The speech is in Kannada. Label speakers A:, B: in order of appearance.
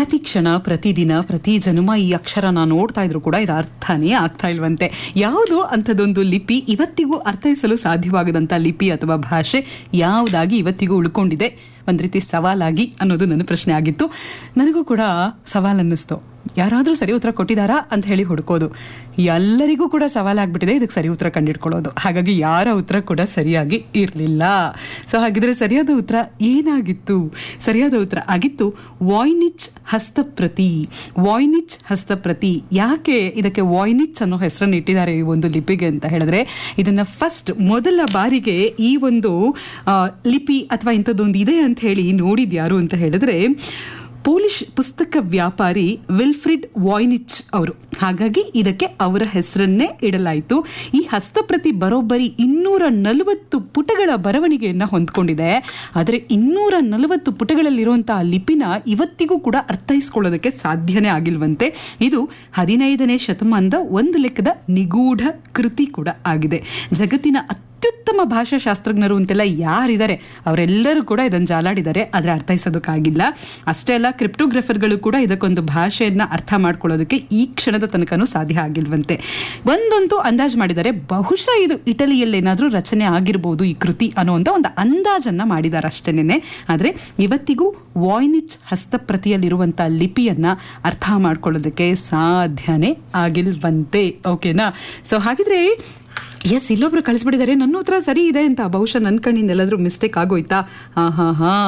A: ಪ್ರತಿ ಕ್ಷಣ ಪ್ರತಿದಿನ ಪ್ರತಿ ಜನ್ಮ ಈ ಅಕ್ಷರನ ನೋಡ್ತಾ ಇದ್ರು ಕೂಡ ಇದು ಅರ್ಥನೇ ಆಗ್ತಾ ಇಲ್ವಂತೆ ಯಾವುದು ಅಂಥದ್ದೊಂದು ಲಿಪಿ ಇವತ್ತಿಗೂ ಅರ್ಥೈಸಲು ಸಾಧ್ಯವಾಗದಂಥ ಲಿಪಿ ಅಥವಾ ಭಾಷೆ ಯಾವುದಾಗಿ ಇವತ್ತಿಗೂ ಉಳ್ಕೊಂಡಿದೆ ಒಂದ್ ರೀತಿ ಸವಾಲಾಗಿ ಅನ್ನೋದು ನನ್ನ ಪ್ರಶ್ನೆ ಆಗಿತ್ತು ನನಗೂ ಕೂಡ ಸವಾಲ್ ಅನ್ನಿಸ್ತು ಯಾರಾದರೂ ಸರಿ ಉತ್ತರ ಕೊಟ್ಟಿದ್ದಾರಾ ಅಂತ ಹೇಳಿ ಹುಡುಕೋದು ಎಲ್ಲರಿಗೂ ಕೂಡ ಸವಾಲಾಗ್ಬಿಟ್ಟಿದೆ ಇದಕ್ಕೆ ಸರಿ ಉತ್ತರ ಕಂಡಿಡ್ಕೊಳ್ಳೋದು ಹಾಗಾಗಿ ಯಾರ ಉತ್ತರ ಕೂಡ ಸರಿಯಾಗಿ ಇರಲಿಲ್ಲ ಸೊ ಹಾಗಿದ್ರೆ ಸರಿಯಾದ ಉತ್ತರ ಏನಾಗಿತ್ತು ಸರಿಯಾದ ಉತ್ತರ ಆಗಿತ್ತು ವಾಯ್ನಿಚ್ ಹಸ್ತಪ್ರತಿ ವಾಯ್ನಿಚ್ ಹಸ್ತಪ್ರತಿ ಯಾಕೆ ಇದಕ್ಕೆ ವಾಯ್ನಿಚ್ ಅನ್ನೋ ಹೆಸರನ್ನು ಇಟ್ಟಿದ್ದಾರೆ ಈ ಒಂದು ಲಿಪಿಗೆ ಅಂತ ಹೇಳಿದ್ರೆ ಇದನ್ನ ಫಸ್ಟ್ ಮೊದಲ ಬಾರಿಗೆ ಈ ಒಂದು ಆ, ಲಿಪಿ ಅಥವಾ ಇಂಥದ್ದೊಂದು ಇದೆ ಅಂತ ಹೇಳಿ ನೋಡಿದ್ ಯಾರು ಅಂತ ಹೇಳಿದ್ರೆ ಪೋಲಿಷ್ ಪುಸ್ತಕ ವ್ಯಾಪಾರಿ ವಿಲ್ಫ್ರಿಡ್ ವಾಯ್ನಿಚ್ ಅವರು ಹಾಗಾಗಿ ಇದಕ್ಕೆ ಅವರ ಹೆಸರನ್ನೇ ಇಡಲಾಯಿತು ಈ ಹಸ್ತಪ್ರತಿ ಬರೋಬ್ಬರಿ ಇನ್ನೂರ ನಲವತ್ತು ಪುಟಗಳ ಬರವಣಿಗೆಯನ್ನ ಹೊಂದ್ಕೊಂಡಿದೆ ಆದರೆ ಇನ್ನೂರ ನಲವತ್ತು ಪುಟಗಳಲ್ಲಿರುವಂತಹ ಲಿಪಿನ ಇವತ್ತಿಗೂ ಕೂಡ ಅರ್ಥೈಸ್ಕೊಳ್ಳೋದಕ್ಕೆ ಸಾಧ್ಯನೇ ಆಗಿಲ್ವಂತೆ ಇದು ಹದಿನೈದನೇ ಶತಮಾನದ ಒಂದು ಲೆಕ್ಕದ ನಿಗೂಢ ಕೃತಿ ಕೂಡ ಆಗಿದೆ ಜಗತ್ತಿನ ಅತ್ಯುತ್ತಮ ಭಾಷಾಶಾಸ್ತ್ರಜ್ಞರು ಅಂತೆಲ್ಲ ಯಾರಿದ್ದಾರೆ ಅವರೆಲ್ಲರೂ ಕೂಡ ಇದನ್ನು ಜಾಲಾಡಿದ್ದಾರೆ ಆದರೆ ಅರ್ಥೈಸೋದಕ್ಕಾಗಿಲ್ಲ ಅಷ್ಟೇ ಅಲ್ಲ ಕ್ರಿಪ್ಟೋಗ್ರಫರ್ಗಳು ಕೂಡ ಇದಕ್ಕೊಂದು ಭಾಷೆಯನ್ನ ಅರ್ಥ ಮಾಡ್ಕೊಳ್ಳೋದಕ್ಕೆ ಈ ಕ್ಷಣದ ತನಕನೂ ಸಾಧ್ಯ ಆಗಿಲ್ವಂತೆ ಒಂದಂತೂ ಅಂದಾಜು ಮಾಡಿದ್ದಾರೆ ಬಹುಶಃ ಇದು ಇಟಲಿಯಲ್ಲೇನಾದರೂ ರಚನೆ ಆಗಿರ್ಬೋದು ಈ ಕೃತಿ ಅನ್ನುವಂಥ ಒಂದು ಅಂದಾಜನ್ನ ಮಾಡಿದ್ದಾರೆ ಅಷ್ಟೇನೆ ಆದರೆ ಇವತ್ತಿಗೂ ವಾಯ್ನಿಚ್ ಹಸ್ತಪ್ರತಿಯಲ್ಲಿರುವಂಥ ಲಿಪಿಯನ್ನ ಅರ್ಥ ಮಾಡ್ಕೊಳ್ಳೋದಕ್ಕೆ ಸಾಧ್ಯನೇ ಆಗಿಲ್ವಂತೆ ಓಕೆನಾ ಸೊ ಹಾಗಿದ್ರೆ ಎಸ್ ಇಲ್ಲೊಬ್ರು ಕಳಿಸ್ಬಿಟ್ಟಿದ್ದಾರೆ ನನ್ನ ಉತ್ತರ ಸರಿ ಇದೆ ಅಂತ ಬಹುಶಃ ನನ್ನ ಕಣ್ಣಿಂದ ಎಲ್ಲಾದ್ರೂ ಮಿಸ್ಟೇಕ್ ಆಗೋಯ್ತಾ ಹಾ ಹಾ ಹಾ